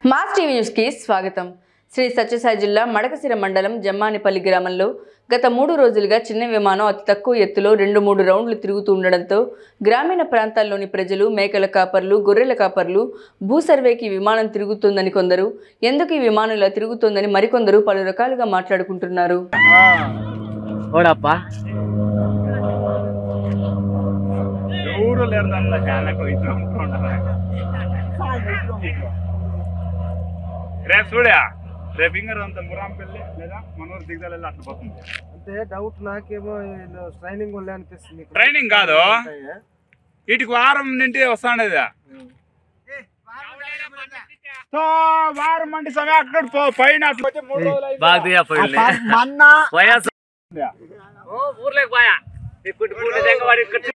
Mass TV న్యూస్కి స్వాగతం శ్రీ సత్యసాయి జిల్లా మడకసిర మండలం జమ్మానిపల్లి గ్రామంలో గత మూడు రోజులుగా చిన్న విమానం అతి తక్కువ ఎత్తులో రెండు మూడు రౌండ్లు తిరుగుతూ ఉండడంతో గ్రామీణ ప్రాంతాల్లోని ప్రజలు మేకల కాపర్లు గొర్రెల కాపర్లు భూ సర్వేకి విమానం తిరుగుతుందని కొందరు ఎందుకు ఈ విమానం ఇలా తిరుగుతుందని మరికొందరు పలు రకాలుగా మాట్లాడుకుంటున్నారు ఓడప్ప ఎవరు లేరు దాంట్లో చాలా ఇద్దరు ముగ్గురు ఉంటారు రేపు చూడా రేపు ఇంగారు అంత మురాంపల్లి లేదా మనూరు దిగదాలు వెళ్ళి అట్లా పోతుంది అంటే డౌట్ నాకేమో వీళ్ళు ట్రైనింగ్ వాళ్ళే అనిపిస్తుంది మీకు. ట్రైనింగ్ కాదు ఉంటాయా? వీటికి వారం నుండి వస్తాండేది సో వారం అంటే సమయం అక్కడ పో- పైన అట్లా వచ్చి మూడు రోజులు అయిపోయా. బాగా తీయపోయింది మొన్న పోయా ఊర్లోకి పోయా ఇక్కడ పూట దగ్గర